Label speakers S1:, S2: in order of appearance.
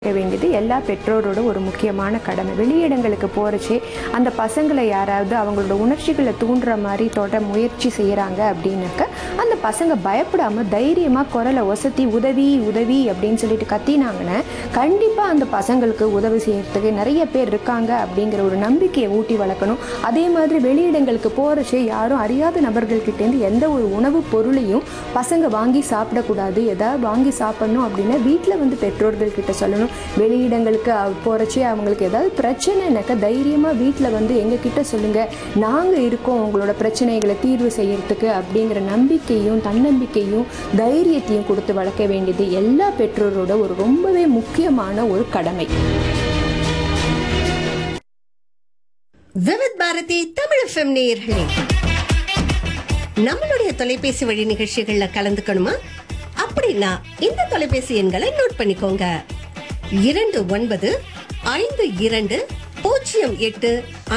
S1: செய்ய வேண்டியது எல்லா பெற்றோரோட ஒரு முக்கியமான கடமை வெளியிடங்களுக்கு போறச்சே அந்த பசங்களை யாராவது அவங்களோட உணர்ச்சிகளை தூண்டுற மாதிரி தொட முயற்சி செய்யறாங்க அப்படின்னாக்க அந்த பசங்க பயப்படாம தைரியமா குரலை ஒசத்தி உதவி உதவி அப்படின்னு சொல்லிட்டு கத்தினாங்கன்னா கண்டிப்பா அந்த பசங்களுக்கு உதவி செய்யறதுக்கு நிறைய பேர் இருக்காங்க அப்படிங்கிற ஒரு நம்பிக்கையை ஊட்டி வளர்க்கணும் அதே மாதிரி வெளியிடங்களுக்கு போறச்சே யாரும் அறியாத நபர்கள்கிட்டேருந்து எந்த ஒரு உணவுப் பொருளையும் பசங்க வாங்கி சாப்பிடக்கூடாது ஏதாவது வாங்கி சாப்பிடணும் அப்படின்னா வீட்டில் வந்து பெற்றோர்கள் கிட்ட சொல்லணும் வெளியிடங்களுக்கு அவ- போறச்சே அவங்களுக்கு ஏதாவது பிரச்சனைனாக்கா தைரியமாக வீட்டில் வந்து எங்ககிட்ட சொல்லுங்க நாங்கள் இருக்கோம் உங்களோட பிரச்சனைகளை தீர்வு செய்யறதுக்கு அப்படிங்கிற நம்பிக்கையும் தன்னம்பிக்கையும் தைரியத்தையும் கொடுத்து வளர்க்க வேண்டியது எல்லா பெற்றோரோட ஒரு ரொம்பவே முக்கியமான ஒரு கடமை
S2: விவித் பாரதி தமிழ் எஃப்எம் நேயர்களே நம்மளுடைய தொலைபேசி வழி நிகழ்ச்சிகள்ல கலந்துக்கணுமா அப்படின்னா இந்த தொலைபேசி எண்களை நோட் பண்ணிக்கோங்க இரண்டு ஒன்பது ஐந்து இரண்டு பூஜ்ஜியம் எட்டு